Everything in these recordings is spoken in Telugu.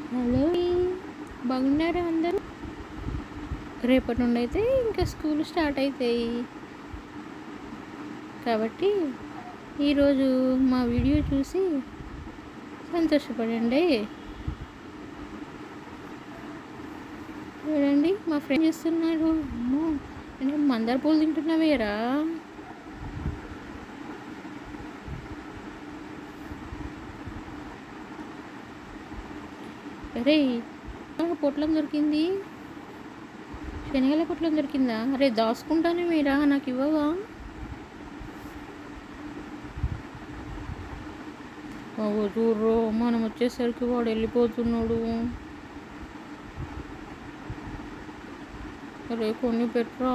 హలో బాగున్నారా అందరూ రేపటి నుండి అయితే ఇంకా స్కూల్ స్టార్ట్ అవుతాయి కాబట్టి ఈరోజు మా వీడియో చూసి సంతోషపడండి చూడండి మా ఫ్రెండ్ చేస్తున్నారు అమ్మో నేను మందార పూలు తింటున్నావేరా అరే పొట్లం దొరికింది శనగల పొట్లం దొరికిందా అరే దాచుకుంటానే మీరా నాకు ఇవ్వవా బాబు చూడ్రో మనం వచ్చేసరికి వాడు వెళ్ళిపోతున్నాడు అరే కొన్ని పెట్టరా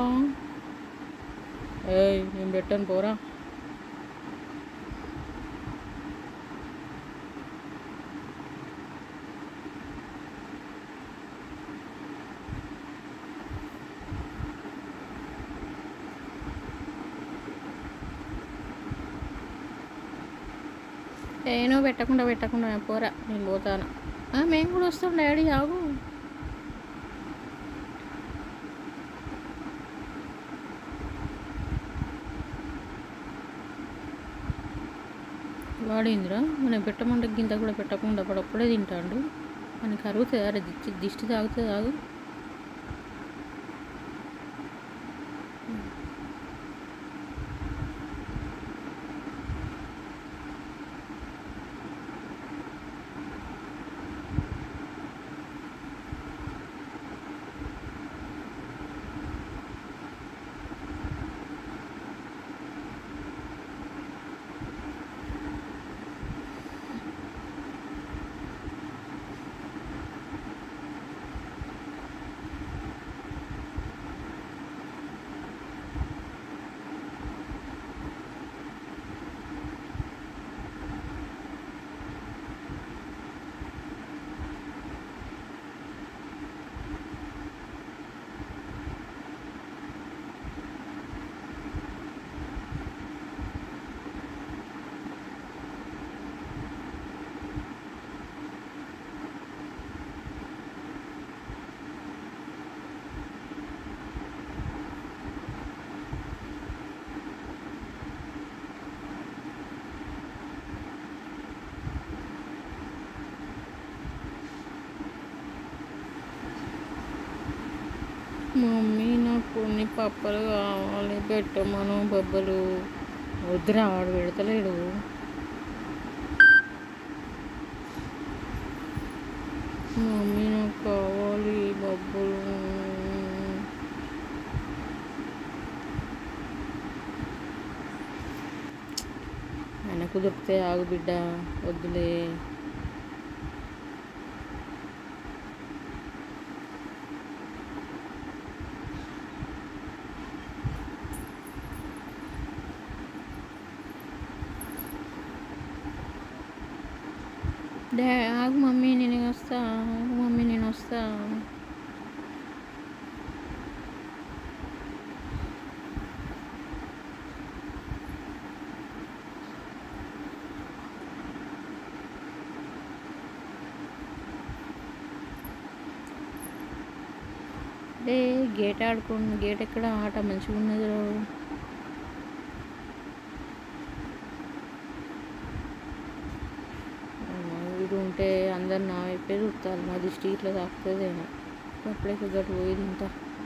ఏయ్ నేను పెట్టాను పోరా నేను పెట్టకుండా పెట్టకుండా పోరా నేను పోతాను ఆ, మేము కూడా వస్తాం డాడీ ఆగు వాడేందిరా మనం పెట్టమంటే గింత కూడా పెట్టకుండా వాడు అప్పుడే తింటాడు మనకి అరుగుతుంది అరే దిష్టి దిష్టి తాగుతుంది ఆగు మమ్మీ నాకు కొన్ని పప్పలు కావాలి పెట్టమను బొబ్బలు వద్దురా వాడు పెడతలేడు మమ్మీ నాకు కావాలి బొబ్బలు ఆయనకు దొరికితే ఆగు బిడ్డ వద్దులే డా ఆగు మమ్మీ నేను వస్తా ఆగు మమ్మీ నేను వస్తా డే గేట్ ఆడుకోండి గేట్ ఎక్కడ ఆట మంచిగా ఉన్నది రో. అమ్మా, వీడు ఉంటే అందరు నా వైపే చూస్తారు నా దిష్టి ఇట్లా తాకుతుందేమో అప్పుడే గట్టు పోయేది ఇంత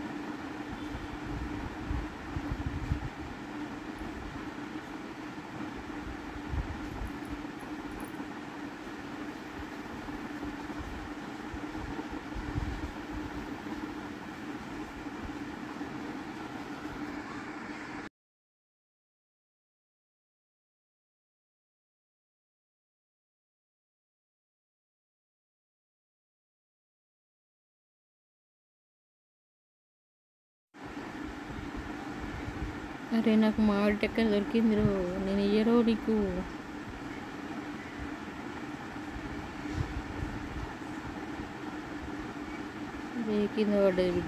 అరే నాకు మామిడి టెక్క దొరికింది రో నేను ఇయ్యరో నీకు అదే కింద పడ్డది బిడ్డ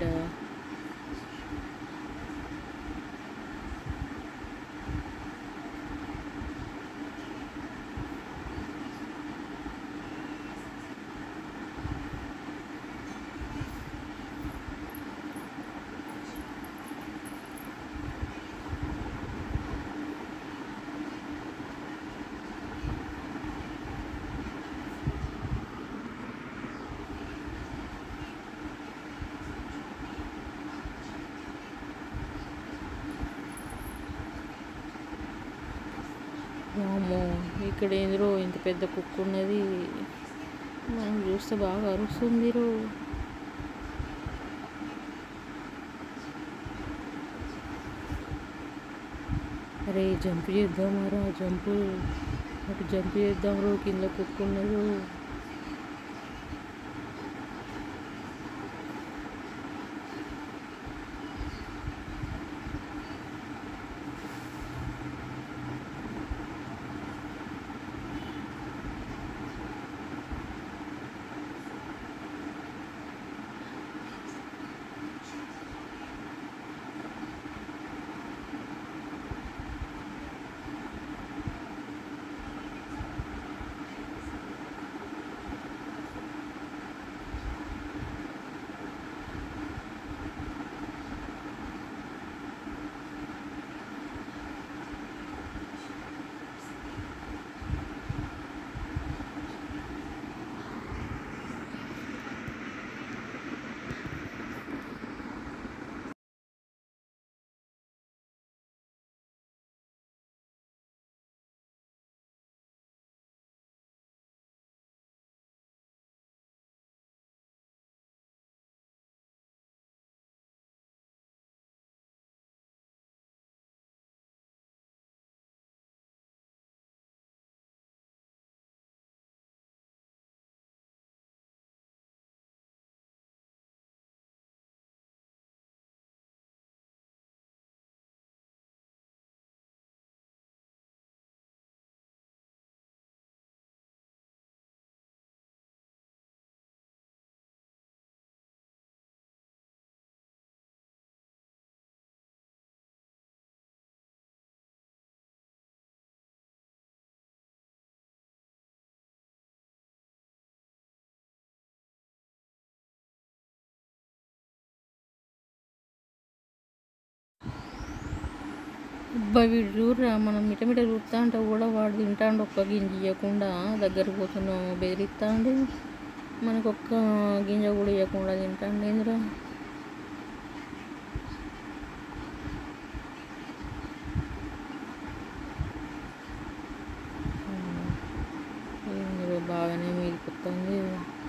ఇక్కడ ఏందిరో ఇంత పెద్ద కుక్క ఉన్నది మనం చూస్తే బాగా అరుస్తుంది రో అరే జంప్ చేద్దామారా జంపు అటు జంప్ చేద్దాం రో కింద కుక్క ఉన్నది అబ్బా వీడు చూడరా మనం మిటమిట చూస్తా అంటే కూడా వాడు తింటాండు ఒక్క గింజ ఇవ్వకుండా దగ్గర పోతున్నాం బెదిరిస్తాండు మనకు ఒక్క గింజ కూడా ఇవ్వకుండా తింటాండు ఏందిరా ఏందిరా బాగానే మీదికొస్తుంది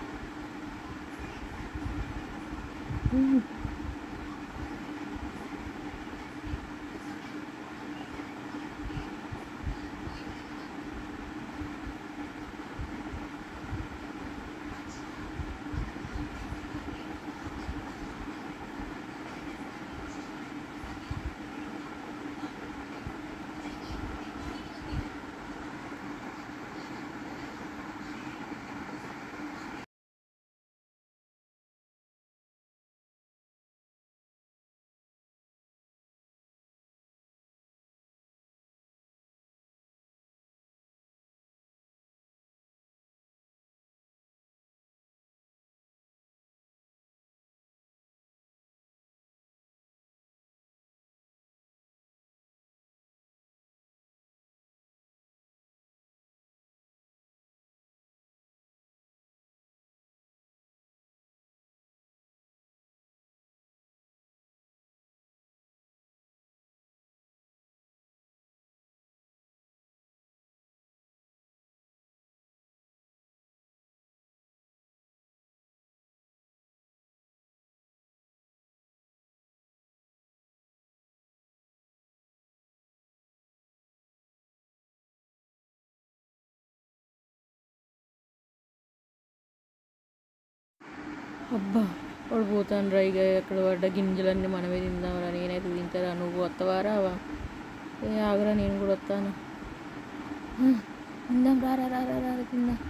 అబ్బా వాడు పోతాను రా ఇక అక్కడ పడ్డ గింజలన్నీ మనమే తిందాంరా నేనైతే తింటారా నువ్వు వస్తావారా ఏ ఆగరా నేను కూడా వస్తాను ఆ, తిందాం రా రా రా రా రా తిందాం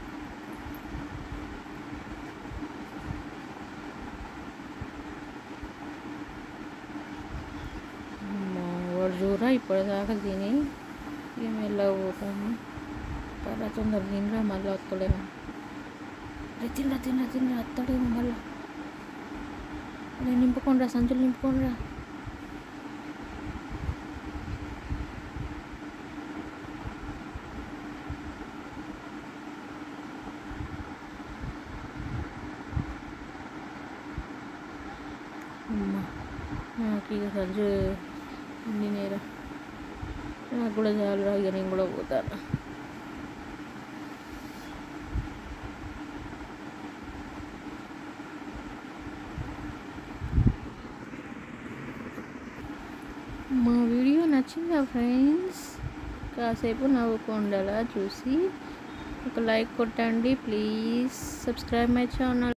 అమ్మా, వాడు చూడరా ఇప్పటిదాకా తిని ఏం వెళ్ళకపోతాను తర్వాత తొందర తినరా మళ్ళీ వస్తలేమో అరే తినరా తినరా తినరా వస్తాడేమో మళ్ళీ నేను నింపుకోనరా సంచులు నింపుకోనరా అమ్మా నాకు ఇక సంచు నిన్నేరా నాకు కూడా చాలురా ఇక నేను కూడా పోతాను మా వీడియో నచ్చిందా ఫ్రెండ్స్ కాసేపు నవ్వుకుండలా చూసి ఒక లైక్ కొట్టండి ప్లీజ్ సబ్స్క్రైబ్ మై ఛానల్